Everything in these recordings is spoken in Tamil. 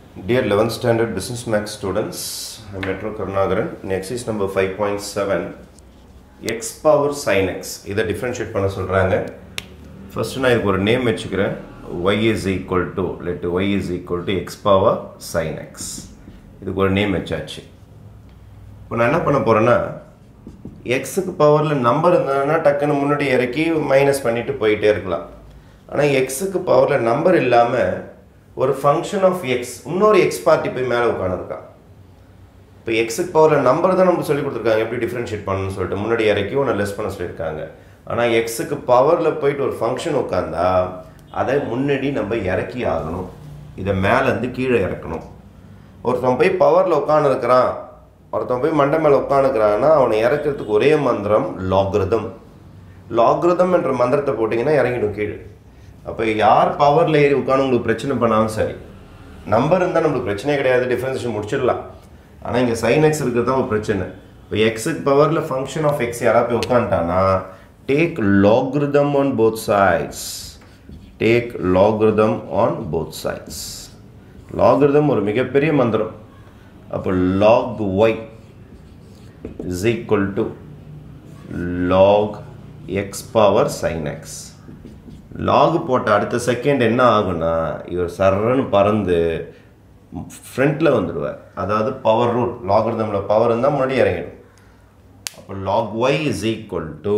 Dear 11th standard business max students, I'm Metro Karnagaran. In exercise number 5.7, x power sin x இதை differentiate பண்ண சொல்கிறாங்க ஃபர்ஸ்ட் நான் இதுக்கு ஒரு நேம் வச்சுக்கிறேன் y is equal to let y is equal to x power sin x இதுக்கு ஒரு நேம் வச்சாச்சு இப்போ நான் என்ன பண்ண போகிறேன்னா எக்ஸுக்கு பவரில் நம்பர் இருந்ததுன்னா டக்குன்னு முன்னாடி இறக்கி மைனஸ் பண்ணிட்டு போயிட்டே இருக்கலாம் ஆனால் எக்ஸுக்கு பவரில் நம்பர் இல்லாமல் ஒரு ஃபங்க்ஷன் ஆஃப் எக்ஸ் இன்னொரு எக்ஸ் பார்ட்டி போய் மேலே உட்காந்துருக்கான் இப்போ எக்ஸுக்கு பவரில் நம்பர் தான் நமக்கு சொல்லி கொடுத்துருக்காங்க எப்படி டிஃப்ரென்ஷியேட் பண்ணணும்னு சொல்லிட்டு முன்னாடி இறக்கி ஒன்று லெஸ் பண்ண சொல்லியிருக்காங்க ஆனால் எக்ஸுக்கு பவரில் போயிட்டு ஒரு ஃபங்க்ஷன் உட்காந்தா அதை முன்னாடி நம்ம இறக்கி ஆகணும் இதை மேலேருந்து கீழே இறக்கணும் ஒருத்தன் போய் பவரில் உட்காந்துருக்கிறான் ஒருத்தன் போய் மண்டை மேலே உட்காந்துக்கிறான்னா அவனை இறக்கிறதுக்கு ஒரே மந்திரம் லாக்ரதம் லாக்ரதம் என்ற மந்திரத்தை போட்டிங்கன்னா இறங்கிடும் கீழே அப்போ யார் பவரில் ஏறி உட்காந்து உங்களுக்கு பிரச்சனை பண்ணாலும் சரி நம்பர் இருந்தால் நம்மளுக்கு பிரச்சனையே கிடையாது டிஃப்ரென்சேஷன் முடிச்சிடலாம் ஆனால் இங்கே சைன் எக்ஸ் இருக்கிறது தான் ஒரு பிரச்சனை இப்போ எக்ஸுக்கு பவரில் ஃபங்க்ஷன் ஆஃப் எக்ஸ் யாராவது போய் உட்காந்துட்டானா take logarithm on both sides take logarithm on both sides logarithm ஒரு மிகப்பெரிய மந்திரம் அப்போ log Y is equal to log X power sine X log போட்ட அடுத்த செகண்ட் என்ன ஆகும்னா இவர் சரன்னு பறந்து ஃப்ரண்ட்டில் வந்துடுவார் அதாவது பவர் ரூல் லாகிருதமில் பவர் இருந்தால் முன்னாடி இறங்கிடும் அப்போ log Y is equal to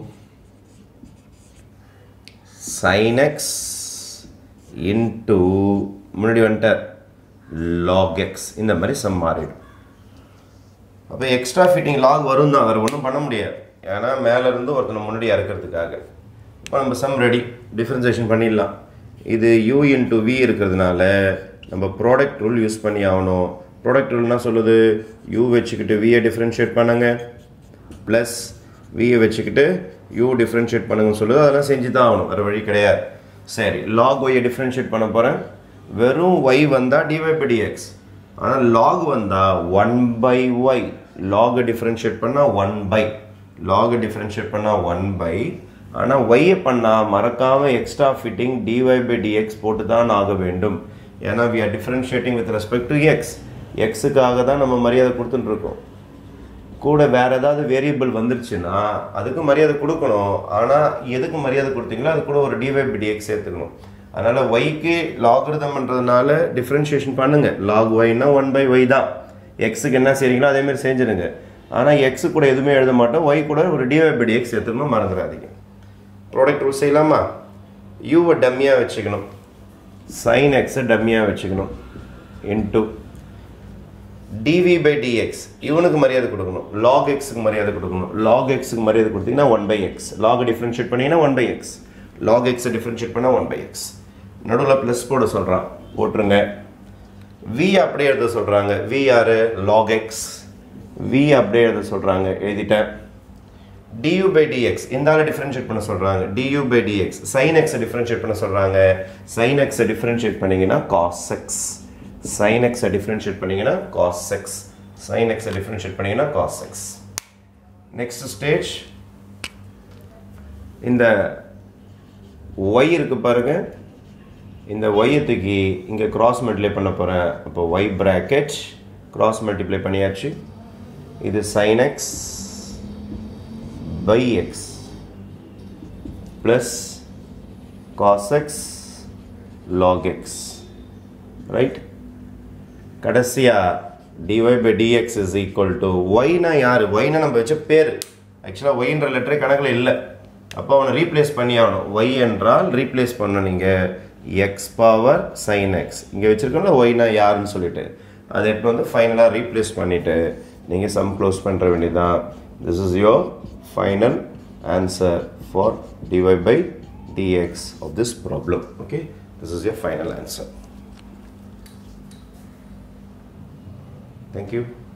sine X into முன்னாடி வந்துட்டார் லாக் எக்ஸ் இந்த மாதிரி சம் மாறிடும் அப்போ எக்ஸ்ட்ரா ஃபிட்டிங் லாக் வரும் தான் வேறு ஒன்றும் பண்ண முடியாது ஏன்னா மேலேருந்து ஒருத்தனை முன்னாடி இறக்கிறதுக்காக இப்போ நம்ம சம் ரெடி டிஃப்ரென்சேஷன் பண்ணிடலாம் இது யூ இன்ட்டு வி இருக்கிறதுனால நம்ம ப்ராடக்ட் ரூல் யூஸ் பண்ணி ஆகணும் ப்ராடக்ட் ரூல்னா சொல்லுது யூ வச்சுக்கிட்டு வியை டிஃப்ரென்ஷியேட் பண்ணுங்க ப்ளஸ் வியை வச்சுக்கிட்டு யூ டிஃப்ரென்ஷியேட் பண்ணுங்கன்னு சொல்லுது அதெல்லாம் செஞ்சு தான் ஆகணும் வேறு வழி கிடையாது சரி லாக் ஒய்யை டிஃப்ரென்ஷியேட் பண்ண போகிறேன் வெறும் ஒய் வந்தால் டிவை பை டிஎக்ஸ் ஆனால் லாக் வந்தால் ஒன் பை ஒய் லாகை டிஃப்ரென்ஷியேட் பண்ணால் ஒன் பை லாகை டிஃப்ரென்ஷியேட் பண்ணால் ஒன் பை ஆனால் ஒய்யை பண்ணால் மறக்காமல் extra fitting dy by dx போட்டு தான் ஆக வேண்டும் ஏன்னா we are differentiating with respect to X எக்ஸுக்காக தான் நம்ம மரியாதை கொடுத்துட்டுருக்கோம் கூட வேறு ஏதாவது வேரியபிள் வந்துருச்சுன்னா அதுக்கு மரியாதை கொடுக்கணும் ஆனால் எதுக்கு மரியாதை கொடுத்தீங்களோ அது கூட ஒரு டிஒய் பை டிஎக்ஸ் சேர்த்துக்கணும் அதனால் ஒய்க்கு லாகிருதம்ன்றதுனால டிஃப்ரென்ஷியேஷன் பண்ணுங்கள் லாக் ஒய்னா ஒன் பை ஒய் தான் எக்ஸுக்கு என்ன செய்றீங்களோ அதேமாதிரி செஞ்சுருங்க ஆனால் எக்ஸு கூட எதுவுமே எழுத மாட்டோம் ஒய் கூட ஒரு டிஒய் பை டிஎக்ஸ் சேர்த்துக்கணும் மறந்துடாதீங்க ப்ராடக்ட் ரூல் செய்யலாமா யூவை டம்மியாக வச்சுக்கணும் சைன் எக்ஸை டம்மியாக வச்சுக்கணும் இன்ட்டு டிவி பை டிஎக்ஸ் இவனுக்கு மரியாதை கொடுக்கணும் லாக் எக்ஸுக்கு மரியாதை கொடுக்கணும் லாக் எக்ஸுக்கு மரியாதை கொடுத்தீங்கன்னா one by X log differentiate பண்ணிங்கன்னா ஒன் பை எக்ஸ் லாக் எக்ஸை டிஃப்ரென்ஷியேட் பண்ணால் ஒன் பை எக்ஸ் நடுவில் ப்ளஸ் போட சொல்கிறான் போட்டுருங்க வி அப்படியே எழுத சொல்கிறாங்க we are log X V அப்படியே எழுத சொல்கிறாங்க எழுதிட்டேன் du by dx இந்த ஆளை டிஃபரன்ஷியேட் பண்ண சொல்கிறாங்க du by dx sin x differentiate பண்ண சொல்கிறாங்க sin x டிஃபரன்ஷியேட் பண்ணீங்கன்னா cos x sin x differentiate பண்ணீங்கன்னா cos x sin x differentiate பண்ணீங்கன்னா cos x நெக்ஸ்ட் ஸ்டேஜ் இந்த y இருக்கு பாருங்க இந்த y தூக்கி இங்கே கிராஸ் மல்டிப்ளை பண்ண போகிறேன் அப்போ y பிராக்கெட் கிராஸ் மல்டிப்ளை பண்ணியாச்சு இது sin x by x plus cos x log x right கடைசியா dy by dx is equal to y னா யாரு y னா நம்ம வச்ச பேர் ஆக்சுவலாக ஒய்ன்ற லெட்டரே கணக்கில் இல்லை அப்போ அவனை ரீப்ளேஸ் பண்ணி ஆகணும் y என்றால் ரீப்ளேஸ் பண்ண நீங்கள் எக்ஸ் பவர் சைன் எக்ஸ் இங்கே வச்சுருக்கோம்ல ஒய்னா யாருன்னு சொல்லிட்டு அதை எடுத்து வந்து ஃபைனலாக ரீப்ளேஸ் பண்ணிவிட்டு நீங்கள் சம் க்ளோஸ் பண்ணுற வேண்டியதான் this is your final answer for dy by dx of this problem okay this is your final answer thank you